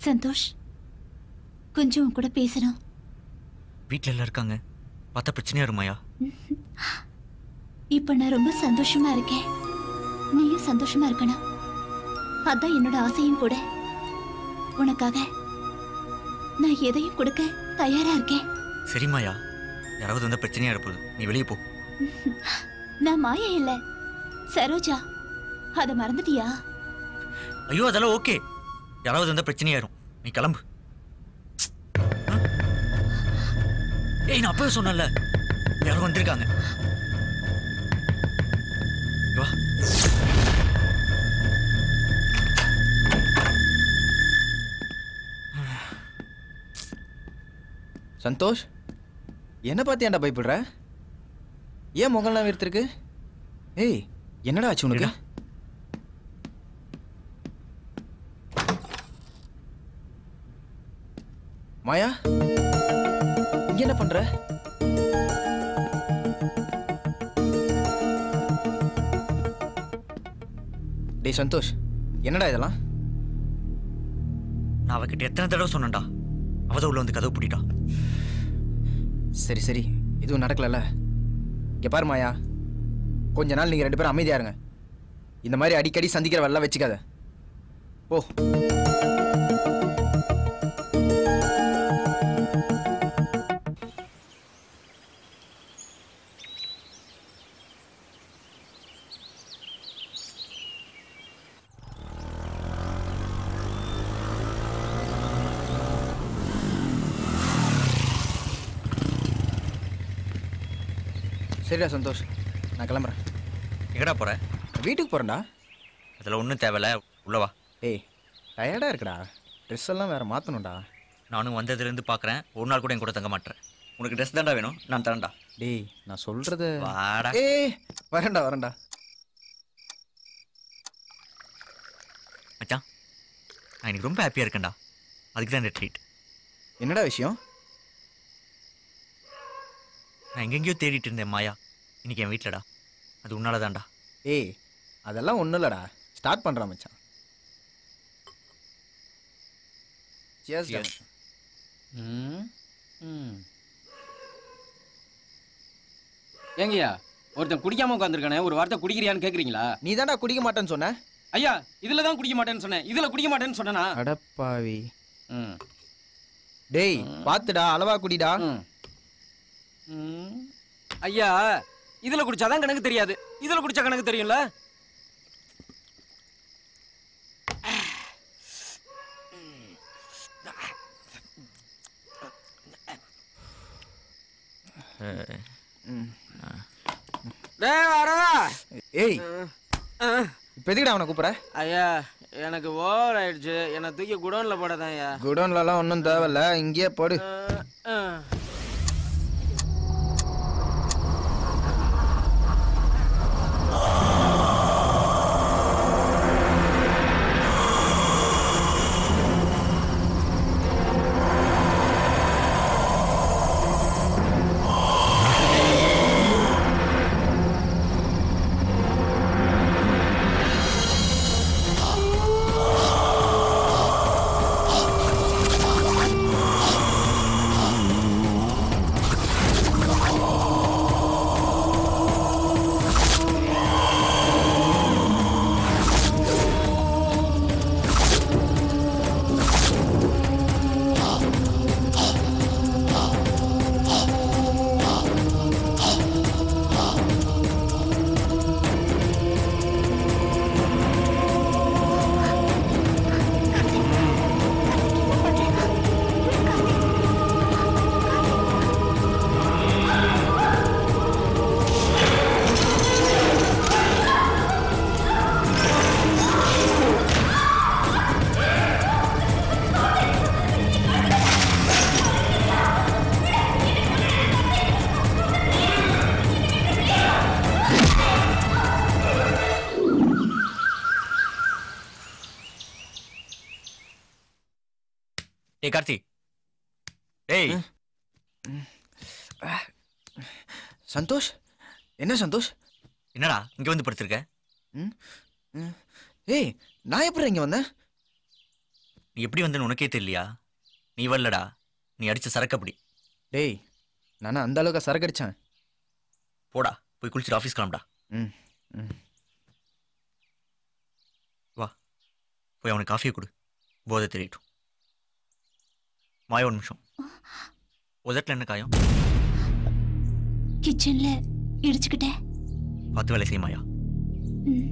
சந்தோஷ் கொஞ்சம் உன் கூட பேசணும் வீட்டில் எல்லாம் இருக்காங்க பார்த்தா பிரச்சனையா இருமாயா இப்ப நான் ரொம்ப சந்தோஷமா இருக்கேன் நீயும் சந்தோஷமா இருக்கணும் அதான் என்னோட ஆசையும் கூட உனக்காக நான் எதையும் கொடுக்க தயாரா இருக்கேன் சரிம்மாயா யாராவது வந்தால் பிரச்சனையா இருப்போது நீ வெளியே போ நான் மாயா இல்ல சரோஜா அத மறந்துட்டியா ஐயோ அதெல்லாம் ஓகே யாராவது வந்தால் பிரச்சனையாயிரும் நீ கிளம்பு ஆ? ஏய் நான் அப்பவே சொன்னேன்ல யாரோ வந்திருக்காங்க வா சந்தோஷ் என்ன பார்த்து ஏன்டா பயப்படுற ஏன் முகம்லாம் வெறுத்திருக்கு ஏய் என்னடா ஆச்சு உனக்கு என்னடா? மாயா இங்க என்ன பண்ற டேய் சந்தோஷ் என்னடா இதெல்லாம் நான் அவகிட்ட எத்தனை தடவை சொன்னேன்டா அவதான் உள்ள வந்து கதவு பூட்டிட்டா சரி சரி எதுவும் நடக்கலல்ல இங்க பாரு மாயா கொஞ்ச நாள் நீங்க ரெண்டு பேரும் அமைதியா இருங்க இந்த மாதிரி அடிக்கடி சந்திக்கிற வெள்ளம் வச்சுக்காத ஓ சரிடா சந்தோஷ் நான் கிளம்புறேன் எங்கடா போற வீட்டுக்கு போறேன்டா அதில் ஒன்றும் தேவையில்ல உள்ள வா ஏய் டயர்டா இருக்குடா ட்ரெஸ் எல்லாம் வேற மாத்தணும்டா நானும் வந்ததுலேருந்து பார்க்குறேன் ஒரு நாள் கூட என் கூட தங்க மாட்டேன் உனக்கு ட்ரெஸ் தான்டா வேணும் நான் தரேன்டா டேய் நான் சொல்றது வாடா ஏய் வரேன்டா வரேன்டா மச்சான் நான் இன்னைக்கு ரொம்ப ஹாப்பியாக இருக்கேன்டா அதுக்கு தான் இந்த ட்ரீட் என்னடா விஷயம் நான் எங்கெங்கேயோ தேடிட்டு இருந்தேன் மாயா இன்னைக்கு என் வீட்டிலடா அது உன்னால தான்டா ஏய் அதெல்லாம் ஒன்றும் இல்லைடா ஸ்டார்ட் பண்ணுறான் மச்சான் Cheers டா Cheers. மச்சான். ம், ம். ஏங்கய்யா ஒருத்தன் குடிக்காம உட்காந்துருக்கானே ஒரு வார்த்தை குடிக்கிறியான்னு கேக்குறீங்களா நீ தான்டா குடிக்க மாட்டேன்னு சொன்ன ஐயா இதுல தான் குடிக்க மாட்டேன்னு சொன்னேன் இதுல குடிக்க மாட்டேன்னு சொன்னனா அடப்பாவி ம், டேய் பாத்துடா அளவா குடிடா ம். ம். ஐயா இதுல குடிச்சாதான் கணக்கு தெரியாது இதுல குடிச்சா கணக்கு தெரியும்ல ம். டேய் வரதா ஏய் இப்போ எதுக்குடா அவனை கூப்பிட்ற ஐயா எனக்கு ஓவர் ஆயிடுச்சு என்னை தூக்கி குடோன்ல போடதான் ஐயா குடோன்லலாம் ஒன்றும் தேவையில்ல இங்கேயே போடு ஏய் கார்த்தி ஏய் சந்தோஷ் என்ன சந்தோஷ் என்னடா இங்கே வந்து படுத்திருக்க ம் ம். ஏய் நான் எப்படி இங்கே வந்தேன் நீ எப்படி வந்தேன்னு உனக்கே தெரியலையா நீ வரலடா நீ அடிச்ச சரக்கு அப்படி டேய் நானா அந்த அளவுக்கு சரக்கு அடிச்சேன் போடா போய் குளிச்சுட்டு ஆஃபீஸ் கிளம்புடா ம் ம் போய் அவனுக்கு காஃபியை கொடு போதை தெரியட்டும் மாயா ஒரு நிமிஷம் உதட்டில் என்ன காயம் கிச்சன்ல இடிச்சுக்கிட்டேன் பார்த்து வேலை செய் மாயா ம்.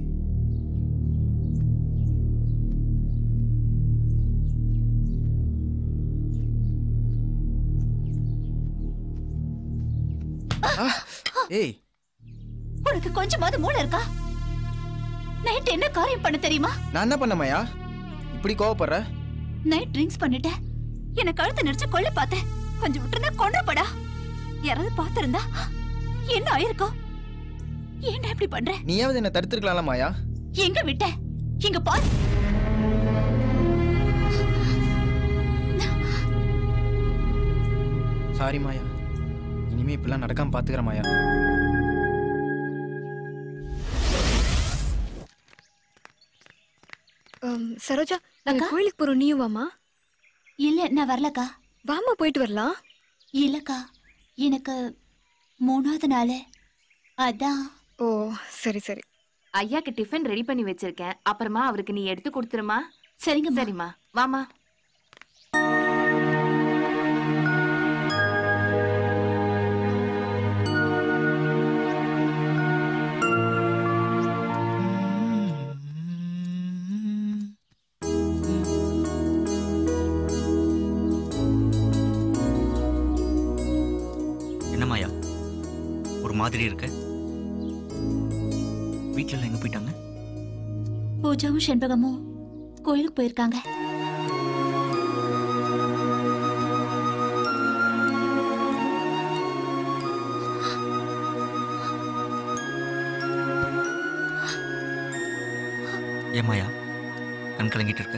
ஏய் உனக்கு கொஞ்சமாவது மூளை இருக்கா நைட் என்ன காரியம் பண்ண தெரியுமா நான் என்ன பண்ண மாயா இப்படி கோவப்படுற நைட் ட்ரிங்க்ஸ் பண்ணிட்டேன் எனக்கு கழுத்து நெரிச்சு கொல்ல பார்த்தேன் கொஞ்சம் விட்டுருந்தா கொண்டப்படா யாராவது பார்த்திருந்தா என்ன ஆயிருக்கும் ஏன்டா இப்படி பண்ற நீயாவது என்ன தடுத்துருக்கலாம்ல மாயா எங்க விட்ட இங்க பார் சாரி மாயா இனிமே இப்படிலாம் நடக்காம பாத்துக்கிறேன் மாயா ஆம், சரோஜா நாங்க அக்கா? கோயிலுக்கு போறோம் நீயும் வாமா இல்ல நான் வரலக்கா வாமா போயிட்டு வரலாம் இல்லக்கா எனக்கு மூணாவது நாள் அதான் ஓ சரி சரி ஐயாக்கு டிஃபன் ரெடி பண்ணி வச்சிருக்கேன் அப்புறமா அவருக்கு நீ எடுத்து கொடுத்துருமா சரிங்க சரிம்மா வாமா என்ன மாயா ஒரு மாதிரி இருக்க வீட்டில் எல்லாம் எங்கே போயிட்டாங்க பூஜாவும் செண்பகமும் கோயிலுக்கு போயிருக்காங்க ஏன் மாயா கண் கலங்கிட்டு இருக்க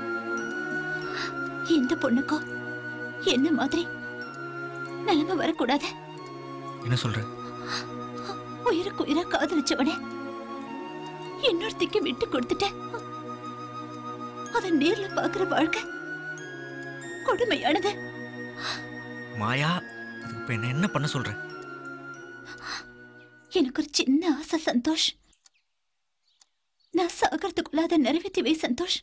இந்த பொண்ணுக்கும் என்ன மாதிரி நிலைமை வரக்கூடாது என்ன சொல்ற உயிருக்கு உயிரா காதலிச்சவனே இன்னொருத்திக்கு விட்டு கொடுத்துட்டேன் அதை நேர்ல பாக்குற வாழ்க்கை கொடுமையானது மாயா அதுக்கு இப்போ என்ன என்ன பண்ண சொல்ற எனக்கு ஒரு சின்ன ஆசை சந்தோஷ் நான் சாகிறதுக்குள்ள அதை நிறைவேற்றி வை சந்தோஷ்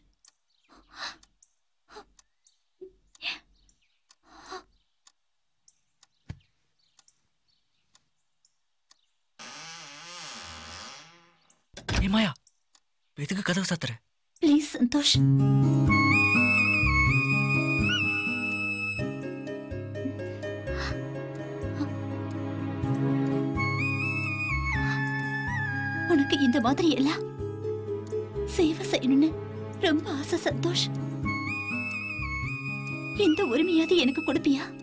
ஏ மாயா இப்ப எதுக்கு கதவு சாத்துற ப்ளீஸ் சந்தோஷ் உனக்கு இந்த மாதிரி எல்லாம் சேவை செய்யணும்னு ரொம்ப ஆசை சந்தோஷ் இந்த உரிமையாவது எனக்கு கொடுப்பியா